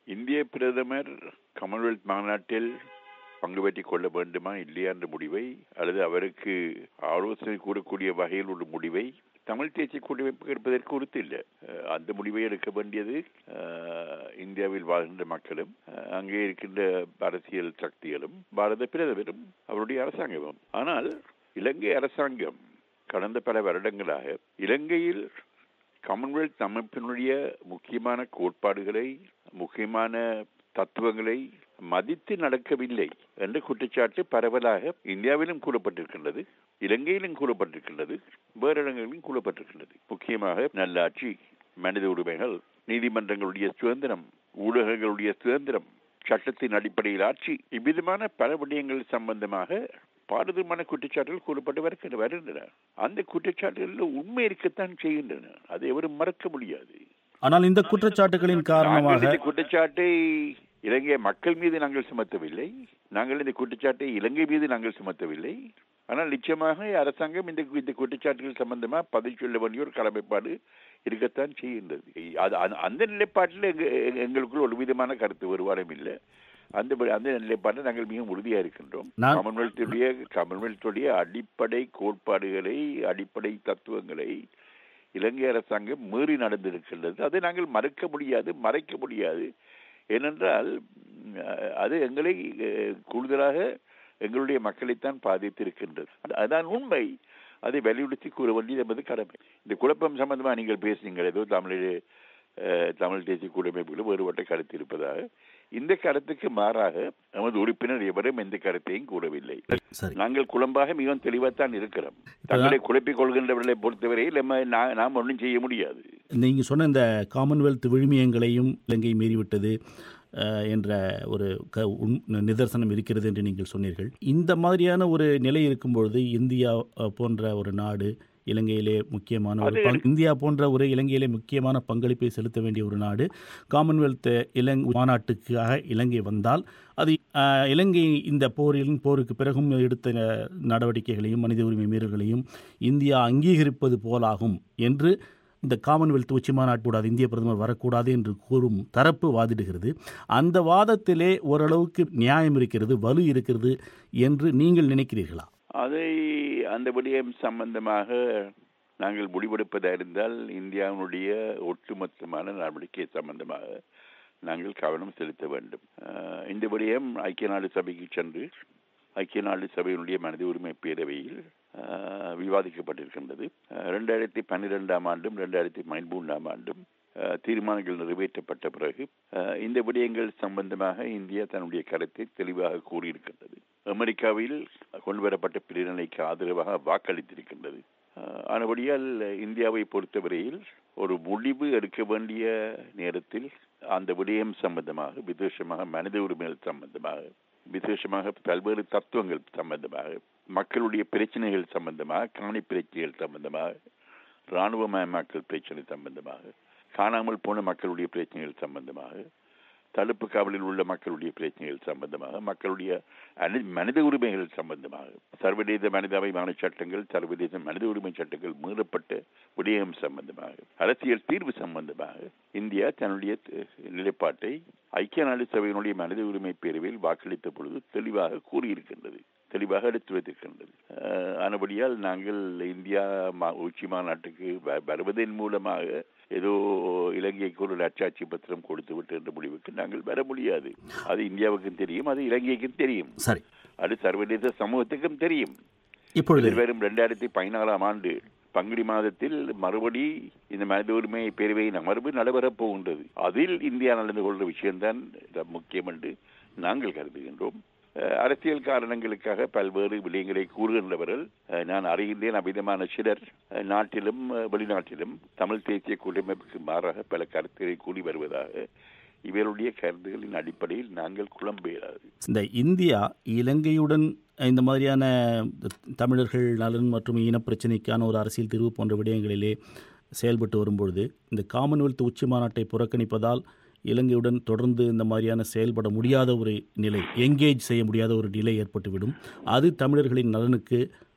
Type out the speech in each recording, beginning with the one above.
இந்திய பிரதமர் காமன்வெல்த் மாநாட்டில் பங்கு பெற்றுக் கொள்ள வேண்டுமா இல்லையா என்ற முடிவை அல்லது அவருக்கு ஆலோசனை கூறக்கூடிய வகையில் ஒரு முடிவை தமிழ் தேசிய கூட்டமைப்பு எடுப்பதற்கு உறுத்து இல்லை அஹ் அந்த முடிவை எடுக்க வேண்டியது அஹ், இந்தியாவில் வாழ்கின்ற மக்களும் அஹ், அங்கே இருக்கின்ற அரசியல் சக்திகளும் பாரத பிரதமரும் அவருடைய அரசாங்கமும் ஆனால் இலங்கை அரசாங்கம் கடந்த பல வருடங்களாக இலங்கையில் காமன்வெல்த் அமைப்பினுடைய முக்கியமான கோட்பாடுகளை முக்கியமான தத்துவங்களை மதித்து நடக்கவில்லை என்ற குற்றச்சாட்டு பரவலாக இந்தியாவிலும் கூறப்பட்டிருக்கின்றது இலங்கையிலும் கூறப்பட்டிருக்கின்றது வேறு இடங்களிலும் கூறப்பட்டிருக்கின்றது முக்கியமாக நல்லாட்சி மனித உரிமைகள் நீதிமன்றங்களுடைய சுதந்திரம் ஊடகங்களுடைய சுதந்திரம் சட்டத்தின் அடிப்படையில் ஆட்சி இவ்விதமான பல விடயங்கள் சம்பந்தமாக பாரதமான குற்றச்சாட்டுகள் கூறப்பட்டு வருகின்ற வருகின்றன அந்த குற்றச்சாட்டுகளில் உண்மை இருக்கத்தான் செய்கின்றன அதை எவரும் மறக்க முடியாது ஆனால் இந்த குற்றச்சாட்டுகளின் நாங்கள் காரணமாக இந்த குற்றச்சாட்டை இலங்கை மக்கள் மீது நாங்கள் சுமத்தவில்லை நாங்கள் இந்த குற்றச்சாட்டை இலங்கை மீது நாங்கள் சுமத்தவில்லை ஆனால் நிச்சயமாக அரசாங்கம் இந்த இந்த குற்றச்சாட்டுகள் சம்பந்தமா பதில் சொல்ல வேண்டிய ஒரு கடமைப்பாடு இருக்கத்தான் செய்கின்றது அது அந்த- அந்த நிலைப்பாட்டில் எங்க எங்க- எங்களுக்குள் ஒரு விதமான கருத்து வேறுபாடும் இல்லை அந்த அந்த நிலைப்பாட்டில் நாங்கள் மிகவும் உறுதியா இருக்கின்றோம் நான்- காமன்வெல்த்துடைய காமன்வெல்த்துடைய அடிப்படை கோட்பாடுகளை அடிப்படை தத்துவங்களை இலங்கை அரசாங்கம் மீறி நடந்திருக்கின்றது அதை நாங்கள் மறுக்க முடியாது மறைக்க முடியாது ஏனென்றால் ம், அது எங்களை அஹ், கூடுதலாக எங்களுடைய மக்களைத்தான் பாதித்திருக்கின்றது அது- அதுதான் உண்மை அதை வலியுறுத்தி கூற வேண்டியது என்பது கடமை இந்த குழப்பம் சம்பந்தமா நீங்கள் பேசுனீங்கள் ஏதோ தமிழில் அஹ், தமிழ் தேசிய கூட்டமைப்புகளும் வேறுபட்ட கருத்து இருப்பதாக இந்த கருத்துக்கு மாறாக நமது உறுப்பினர் எவரும் எந்த கருத்தையும் கூறவில்லை சரி நாங்கள் குழம்பாக மிகவும் தெளிவாத்தான் இருக்கிறோம் தங்களை குழப்பிக் கொள்கின்றவர்களை பொறுத்தவரையில் நம்ம நா- நாம் ஒன்றும் செய்ய முடியாது நீங்க சொன்ன இந்த காமன்வெல்த் விழுமியங்களையும் இலங்கை மீறிவிட்டது அஹ், என்ற ஒரு க உண்- நிதர்சனம் இருக்கிறது என்று நீங்கள் சொன்னீர்கள் இந்த மாதிரியான ஒரு நிலை இருக்கும்பொழுது இந்தியா அஹ், போன்ற ஒரு நாடு இலங்கையிலே முக்கியமான ஒரு பங் இந்தியா போன்ற ஒரு இலங்கையிலே முக்கியமான பங்களிப்பை செலுத்த வேண்டிய ஒரு நாடு காமன்வெல்த் இலங் மாநாட்டுக்காக இலங்கை வந்தால் அது அஹ், இலங்கை இந்த போரில் போருக்கு பிறகும் எடுத்த அஹ், நடவடிக்கைகளையும் மனித உரிமை மீறல்களையும் இந்தியா அங்கீகரிப்பது போலாகும் என்று இந்த காமன்வெல்த் உச்சி மாநாட்டுக்கூடாது இந்திய பிரதமர் வரக்கூடாது என்று கூறும் தரப்பு வாதிடுகிறது அந்த வாதத்திலே ஓரளவுக்கு நியாயம் இருக்கிறது வலு இருக்கிறது என்று நீங்கள் நினைக்கிறீர்களா அதை அந்த விடயம் சம்பந்தமாக நாங்கள் முடிவெடுப்பதாக இருந்தால் இந்தியாவினுடைய ஒட்டுமொத்தமான நடவடிக்கை சம்பந்தமாக நாங்கள் கவனம் செலுத்த வேண்டும் அஹ், இந்த விடயம் ஐக்கிய நாடு சபைக்கு சென்று ஐக்கிய நாடு சபையினுடைய மனித உரிமை பேரவையில் அஹ், விவாதிக்கப்பட்டிருக்கின்றது அஹ், ரெண்டாயிரத்தி பன்னிரெண்டாம் ஆண்டும் ரெண்டாயிரத்தி பதிமூன்றாம் ஆண்டும் அஹ், தீர்மானங்கள் நிறைவேற்றப்பட்ட பிறகு அஹ், இந்த விடயங்கள் சம்பந்தமாக இந்தியா தன்னுடைய கருத்தை தெளிவாக கூறியிருக்கின்றது அமெரிக்காவில் கொண்டு வரப்பட்ட பிரிவினைக்கு ஆதரவாக வாக்களித்திருக்கின்றது அஹ், ஆனபடியால் இந்தியாவை பொறுத்தவரையில் ஒரு முடிவு எடுக்க வேண்டிய நேரத்தில் அந்த விடயம் சம்பந்தமாக விசேஷமாக மனித உரிமைகள் சம்பந்தமாக விசேஷமாக பல்வேறு தத்துவங்கள் சம்பந்தமாக மக்களுடைய பிரச்சனைகள் சம்பந்தமாக காணி பிரச்சனைகள் சம்பந்தமாக இராணுவமயமாக்கல் பிரச்சனை சம்பந்தமாக காணாமல் போன மக்களுடைய பிரச்சனைகள் சம்பந்தமாக தடுப்பு காவலில் உள்ள மக்களுடைய பிரச்சனைகள் சம்பந்தமாக மக்களுடைய அனி மனித உரிமைகள் சம்பந்தமாக சர்வதேச மனிதாபிமான சட்டங்கள் சர்வதேச மனித உரிமை சட்டங்கள் மீறப்பட்ட விடயம் சம்பந்தமாக அரசியல் தீர்வு சம்பந்தமாக இந்தியா தன்னுடைய த- நிலைப்பாட்டை ஐக்கிய நாடு சபையினுடைய மனித உரிமை பேரவையில் வாக்களித்த பொழுது தெளிவாக கூறியிருக்கின்றது தெளிவாக எடுத்து வைத்திருக்கின்றது அஹ், ஆனபடியால் நாங்கள் இந்தியா மா- உச்சி மாநாட்டுக்கு வ- வருவதன் மூலமாக ஏதோ இலங்கைக்கு ஒரு நச்சாட்சி பத்திரம் கொடுத்து விட்டு என்ற முடிவுக்கு நாங்கள் வர முடியாது அது இந்தியாவுக்கும் தெரியும் அது இலங்கைக்கும் தெரியும் சரி அது சர்வதேச சமூகத்துக்கும் தெரியும் இப்பொழுது எதிர்வரும் ரெண்டாயிரத்தி பதினாலாம் ஆண்டு பங்குனி மாதத்தில் மறுபடி இந்த மனித உரிமை பேரவையின் அமர்வு நடைபெறப் போகின்றது அதில் இந்தியா நடந்து கொள்கிற விஷயம்தான் த- முக்கியம் என்று நாங்கள் கருதுகின்றோம் அஹ், அரசியல் காரணங்களுக்காக பல்வேறு விடயங்களை கூறுகின்றவர்கள் அஹ், நான் அறிகின்றேன் அவ்விதமான சிலர் அஹ், நாட்டிலும் அஹ், வெளிநாட்டிலும் தமிழ் தேசிய கூட்டமைப்புக்கு மாறாக பல கருத்துக்களை கூறி வருவதாக இவருடைய கருத்துகளின் அடிப்படையில் நாங்கள் குழம்பெயராது இந்த இந்தியா இலங்கையுடன் இந்த மாதிரியான தமிழர்கள் நலன் மற்றும் இனப்பிரச்சனைக்கான ஒரு அரசியல் தீர்வு போன்ற விடயங்களிலே செயல்பட்டு வரும்பொழுது இந்த காமன்வெல்த் உச்சி மாநாட்டை புறக்கணிப்பதால் இலங்கையுடன் தொடர்ந்து இந்த மாதிரியான செயல்பட முடியாத ஒரு நிலை எங்கேஜ் செய்ய முடியாத ஒரு நிலை ஏற்பட்டுவிடும் அது தமிழர்களின் நலனுக்கு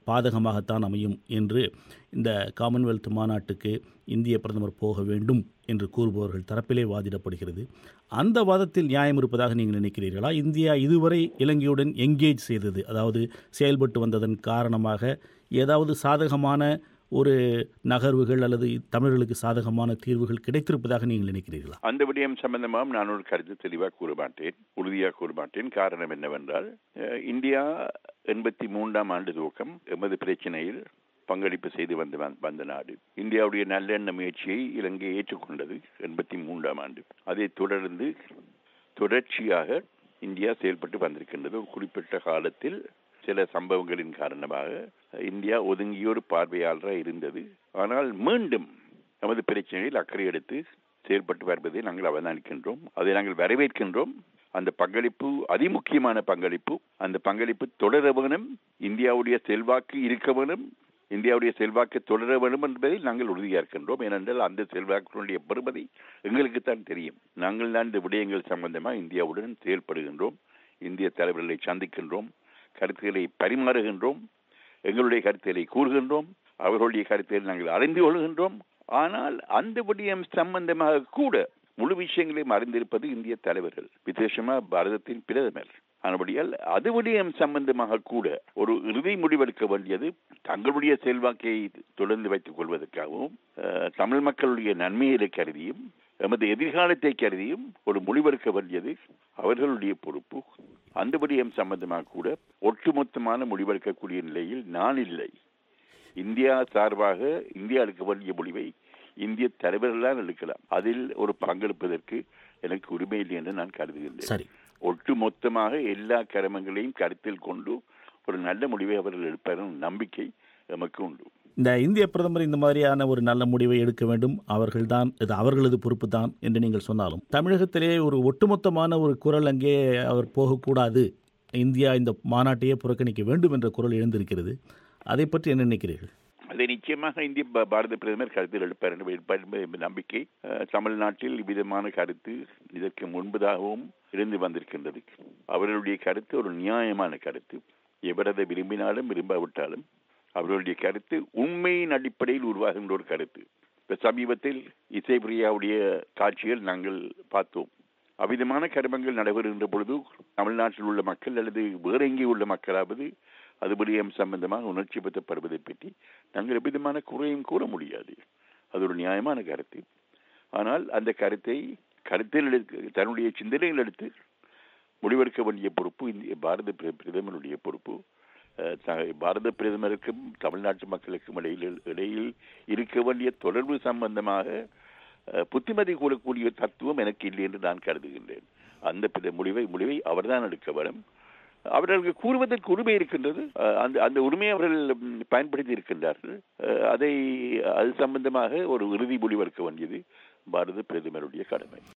பாதகமாகத்தான் அமையும் என்று இந்த காமன்வெல்த் மாநாட்டுக்கு இந்திய பிரதமர் போக வேண்டும் என்று கூறுபவர்கள் தரப்பிலே வாதிடப்படுகிறது அந்த வாதத்தில் நியாயம் இருப்பதாக நீங்கள் நினைக்கிறீர்களா இந்தியா இதுவரை இலங்கையுடன் எங்கேஜ் செய்தது அதாவது செயல்பட்டு வந்ததன் காரணமாக ஏதாவது சாதகமான ஒரு நகர்வுகள் அல்லது தமிழர்களுக்கு சாதகமான தீர்வுகள் கிடைத்திருப்பதாக நீங்கள் நினைக்கிறீர்களா அந்த விடயம் சம்பந்தமாக நான் ஒரு கருத்து தெளிவாக கூற மாட்டேன் உறுதியாக கூற மாட்டேன் காரணம் என்னவென்றால் அஹ், இந்தியா எண்பத்தி மூன்றாம் ஆண்டு துவக்கம் எமது பிரச்சனையில் பங்களிப்பு செய்து வந்த வந்த நாடு இந்தியாவுடைய நல்லெண்ண முயற்சியை இலங்கை ஏற்றுக்கொண்டது எண்பத்தி மூன்றாம் ஆண்டு அதைத் தொடர்ந்து தொடர்ச்சியாக இந்தியா செயல்பட்டு வந்திருக்கின்றது ஒரு குறிப்பிட்ட காலத்தில் சில சம்பவங்களின் காரணமாக இந்தியா ஒதுங்கிய ஒரு பார்வையாளராக இருந்தது ஆனால் மீண்டும் நமது பிரச்சனையில் அக்கறை எடுத்து செயல்பட்டு வருவதை நாங்கள் அவதானிக்கின்றோம் அதை நாங்கள் வரவேற்கின்றோம் அந்த பங்களிப்பு அதிமுக்கியமான பங்களிப்பு அந்த பங்களிப்பு தொடர வேணும் இந்தியாவுடைய செல்வாக்கு இருக்க வேணும் இந்தியாவுடைய செல்வாக்கு தொடர வேண்டும் என்பதில் நாங்கள் உறுதியாக இருக்கின்றோம் ஏனென்றால் அந்த செல்வாக்கினுடைய பெறுமதி எங்களுக்கு தான் தெரியும் நாங்கள் தான் இந்த விடயங்கள் சம்பந்தமாக இந்தியாவுடன் செயல்படுகின்றோம் இந்திய தலைவர்களை சந்திக்கின்றோம் கருத்துக்களை பரிமாறுகின்றோம் எங்களுடைய கருத்துக்களை கூறுகின்றோம் அவர்களுடைய கருத்துக்களை நாங்கள் அறிந்து கொள்கின்றோம் ஆனால் அந்த விடயம் சம்பந்தமாக கூட முழு விஷயங்களையும் அறிந்திருப்பது இந்திய தலைவர்கள் விசேஷமாக பாரதத்தின் பிரதமர் ஆனபடியால் அது விடயம் சம்பந்தமாக கூட ஒரு இறுதி முடிவெடுக்க வேண்டியது தங்களுடைய செல்வாக்கை தொடர்ந்து வைத்துக் கொள்வதற்காகவும் அஹ், தமிழ் மக்களுடைய நன்மையை கருதியும் எமது எதிர்காலத்தை கருதியும் ஒரு முடிவெடுக்க வேண்டியது அவர்களுடைய பொறுப்பு அந்த விடயம் சம்பந்தமாக கூட ஒட்டுமொத்தமான முடிவெடுக்கக்கூடிய நிலையில் நான் இல்லை இந்தியா சார்பாக இந்தியா எடுக்க வேண்டிய முடிவை இந்திய தலைவர்களால் எடுக்கலாம் அதில் ஒரு பங்கெடுப்பதற்கு எனக்கு உரிமை இல்லை என்று நான் கருதுகின்றேன் சரி ஒட்டு மொத்தமாக எல்லா கடமைகளையும் கருத்தில் கொண்டு ஒரு நல்ல முடிவை அவர்கள் எடுப்பார்கள் நம்பிக்கை எமக்கு உண்டு இந்த இந்திய பிரதமர் இந்த மாதிரியான ஒரு நல்ல முடிவை எடுக்க வேண்டும் அவர்கள்தான் இது அவர்களது பொறுப்பு தான் என்று நீங்கள் சொன்னாலும் தமிழகத்திலே ஒரு ஒட்டுமொத்தமான ஒரு குரல் அங்கே அவர் போகக்கூடாது இந்தியா இந்த மாநாட்டையே புறக்கணிக்க வேண்டும் என்ற குரல் எழுந்திருக்கிறது அதை பற்றி என்ன நினைக்கிறீர்கள் அதை நிச்சயமாக இந்திய பா- பாரத பிரதமர் கருத்தில் எடுப்பார் என்று எடுப்பார் என்பது நம்பிக்கை அஹ், தமிழ்நாட்டில் இவ்விதமான கருத்து இதற்கு முன்பதாகவும் இருந்து வந்திருக்கின்றது அவர்களுடைய கருத்து ஒரு நியாயமான கருத்து எவர் அதை விரும்பினாலும் விரும்பாவிட்டாலும் அவர்களுடைய கருத்து உண்மையின் அடிப்படையில் உருவாகின்ற ஒரு கருத்து இப்ப சமீபத்தில் இசைப்பிரியாவுடைய காட்சிகள் நாங்கள் பார்த்தோம் அவ்விதமான கருமங்கள் நடைபெறுகின்ற பொழுது தமிழ்நாட்டில் உள்ள மக்கள் அல்லது வேற எங்கே உள்ள மக்களாவது அது விடயம் சம்பந்தமாக உணர்ச்சி பற்றப்படுவதை பற்றி நாங்கள் எவ்விதமான குறையும் கூற முடியாது அது ஒரு நியாயமான கருத்து ஆனால் அந்த கருத்தை கருத்தில் எடுக்க தன்னுடைய சிந்தனையில் எடுத்து முடிவெடுக்க வேண்டிய பொறுப்பு இந்திய பாரத பிர- பிரதமருடைய பொறுப்பு அஹ், த- பாரத பிரதமருக்கும் தமிழ்நாட்டு மக்களுக்கும் இடையில் இடையில் இருக்க வேண்டிய தொடர்பு சம்பந்தமாக அஹ், புத்திமதி கூறக்கூடிய தத்துவம் எனக்கு இல்லை என்று நான் கருதுகின்றேன் அந்த பிர- முடிவை முடிவை அவர்தான் எடுக்க வரும் அவர்களுக்கு கூறுவதற்கு உரிமை இருக்கின்றது அஹ், அந்த அந்த உரிமையை அவர்கள் ம், பயன்படுத்தி இருக்கின்றார்கள் அஹ், அதை அது சம்பந்தமாக ஒரு இறுதி முடிவெடுக்க வேண்டியது பாரத பிரதமருடைய கடமை